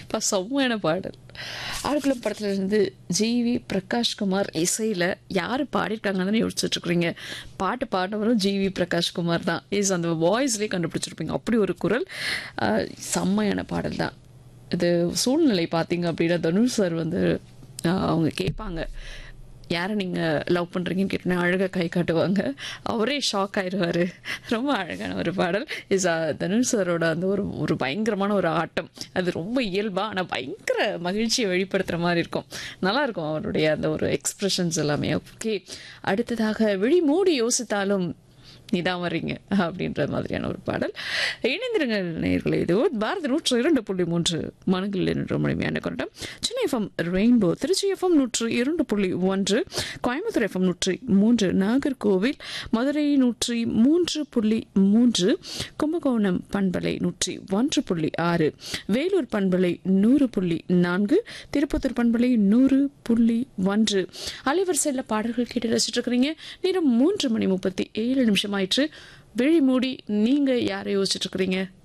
இப்போ செம்மையான பாடல் ஆழ்குளம் படத்துல இருந்து ஜிவி பிரகாஷ்குமார் இசையில் யார் பாடியிருக்காங்கன்னு யோசிச்சுட்டு இருக்கிறீங்க பாட்டு பாடினவரும் ஜிவி பிரகாஷ்குமார் தான் இஸ் அந்த வாய்ஸ்லேயே கண்டுபிடிச்சிருப்பீங்க அப்படி ஒரு குரல் ஆஹ், செம்மையான பாடல் தான் இது சூழ்நிலை பார்த்தீங்க அப்படின்னா தனுஷ் சார் வந்து ஆஹ், அவங்க கேட்பாங்க யாரை நீங்கள் லவ் பண்ணுறீங்கன்னு கேட்டோன்னே அழகாக கை காட்டுவாங்க அவரே ஷாக் ஆயிடுவார் ரொம்ப அழகான ஒரு பாடல் இஸ் தனுஷ் சாரோட அந்த ஒரு ஒரு பயங்கரமான ஒரு ஆட்டம் அது ரொம்ப இயல்பாக ஆனால் பயங்கர மகிழ்ச்சியை வெளிப்படுத்துகிற மாதிரி இருக்கும் நல்லா இருக்கும் அவருடைய அந்த ஒரு எக்ஸ்பிரஷன்ஸ் எல்லாமே ஓகே அடுத்ததாக விழி மூடி யோசித்தாலும் நீதான் வர்றீங்க அப்படின்ற மாதிரியான ஒரு பாடல் இணைந்திருங்க நேயர்களே இது பாரதி நூற்று இரண்டு புள்ளி மூன்று மனங்களில் என்ற முழுமையான கொண்டம் Chennai FM rainbow Tiruchi FM நூற்று இரண்டு புள்ளி ஒன்று கோயம்புத்தூர் எஃப்எம் நூற்றி மூன்று நாகர்கோவில் மதுரை நூற்றி மூன்று புள்ளி மூன்று கும்பகோணம் பண்பலை நூற்றி ஒன்று புள்ளி ஆறு வேலூர் பண்பலை நூறு புள்ளி நான்கு திருப்பத்தூர் பண்பலை நூறு புள்ளி ஒன்று அலைவரிசையில் பாடல்கள் கேட்டு ரசிச்சுட்டு இருக்கிறீங்க நேரம் மூன்று மணி முப்பத்தி ஏழு நிமிஷம் ஆயிற்று விழி மூடி நீங்க யாரை யோசிச்சுட்டு இருக்கிறீங்க